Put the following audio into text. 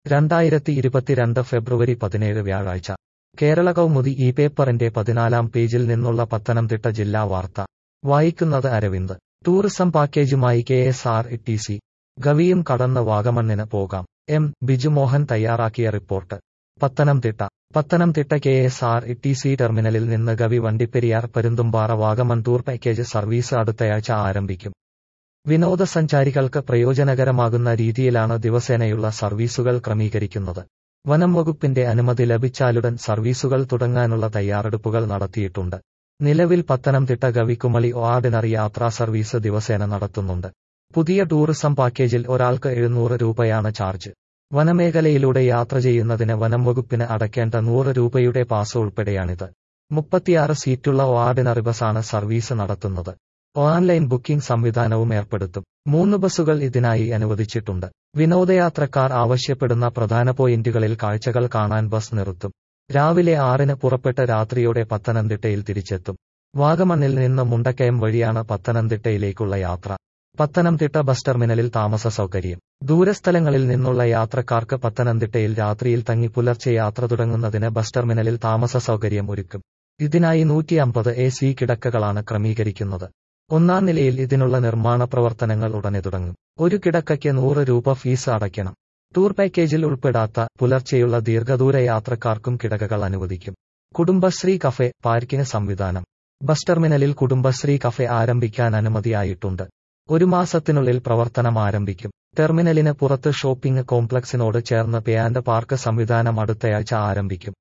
രണ്ടായിരത്തി ഇരുപത്തിരണ്ട് ഫെബ്രുവരി പതിനേഴ് വ്യാഴാഴ്ച കേരള കൗമുദി ഈ പേപ്പറിന്റെ പതിനാലാം പേജിൽ നിന്നുള്ള പത്തനംതിട്ട ജില്ലാ വാർത്ത വായിക്കുന്നത് അരവിന്ദ് ടൂറിസം പാക്കേജുമായി K S R T C ഗവിയും കടന്ന് വാഗമണ്ണിന് പോകാം എം ബിജുമോഹൻ തയ്യാറാക്കിയ report Pathanamthitta Pathanamthitta K S R T C ടെർമിനലിൽ നിന്ന് Gavi Vandiperiyar Parunthumpara Vagamon tour package service അടുത്തയാഴ്ച ആരംഭിക്കും വിനോദസഞ്ചാരികൾക്ക് പ്രയോജനകരമാകുന്ന രീതിയിലാണ് ദിവസേനയുള്ള സർവീസുകൾ ക്രമീകരിക്കുന്നത് വനം വകുപ്പിന്റെ അനുമതി ലഭിച്ചാലുടൻ സർവീസുകൾ തുടങ്ങാനുള്ള തയ്യാറെടുപ്പുകൾ നടത്തിയിട്ടുണ്ട് നിലവിൽ പത്തനംതിട്ട ഗവിക്കുമളി ഓർഡിനറി യാത്രാ സർവീസ് ദിവസേന നടത്തുന്നുണ്ട് പുതിയ ടൂറിസം പാക്കേജിൽ ഒരാൾക്ക് എഴുന്നൂറ് രൂപയാണ് ചാർജ് വനമേഖലയിലൂടെ യാത്ര ചെയ്യുന്നതിന് വനം വകുപ്പിന് അടയ്ക്കേണ്ട നൂറ് രൂപയുടെ പാസ് ഉൾപ്പെടെയാണിത് മുപ്പത്തിയാറ് സീറ്റുള്ള ഓർഡിനറി ബസാണ് സർവീസ് നടത്തുന്നത് ഓൺലൈൻ ബുക്കിംഗ് സംവിധാനവും ഏർപ്പെടുത്തും മൂന്ന് ബസ്സുകൾ ഇതിനായി അനുവദിച്ചിട്ടുണ്ട് വിനോദയാത്രക്കാർ ആവശ്യപ്പെടുന്ന പ്രധാന പോയിന്റുകളിൽ കാഴ്ചകൾ കാണാൻ ബസ് നിർത്തും രാവിലെ ആറിന് പുറപ്പെട്ട് രാത്രിയോടെ പത്തനംതിട്ടയിൽ തിരിച്ചെത്തും വാഗമണ്ണിൽ നിന്ന് മുണ്ടക്കയം വഴിയാണ് പത്തനംതിട്ടയിലേക്കുള്ള യാത്ര പത്തനംതിട്ട ബസ് ടെർമിനലിൽ താമസ സൗകര്യം ദൂരസ്ഥലങ്ങളിൽ നിന്നുള്ള യാത്രക്കാർക്ക് പത്തനംതിട്ടയിൽ രാത്രിയിൽ തങ്ങി പുലർച്ചെ യാത്ര തുടങ്ങുന്നതിന് ബസ് ടെർമിനലിൽ താമസ സൗകര്യം ഒരുക്കും ഇതിനായി നൂറ്റി അമ്പത് എ സി കിടക്കകളാണ് ക്രമീകരിക്കുന്നത് ഒന്നാം നിലയിൽ ഇതിനുള്ള നിർമ്മാണ പ്രവർത്തനങ്ങൾ ഉടനെ തുടങ്ങും ഒരു കിടക്കയ്ക്ക് നൂറ് രൂപ ഫീസ് അടയ്ക്കണം ടൂർ പാക്കേജിൽ ഉൾപ്പെടാത്ത പുലർച്ചെയുള്ള ദീർഘദൂര യാത്രക്കാർക്കും കിടകകൾ അനുവദിക്കും കുടുംബശ്രീ കഫെ പാർക്കിന് സംവിധാനം ബസ് ടെർമിനലിൽ കുടുംബശ്രീ കഫെ ആരംഭിക്കാൻ അനുമതിയായിട്ടുണ്ട് ഒരു മാസത്തിനുള്ളിൽ പ്രവർത്തനം ആരംഭിക്കും ടെർമിനലിന് പുറത്ത് ഷോപ്പിംഗ് കോംപ്ലക്സിനോട് ചേർന്ന് പേ ആൻഡ് പാർക്ക് സംവിധാനം അടുത്തയാഴ്ച ആരംഭിക്കും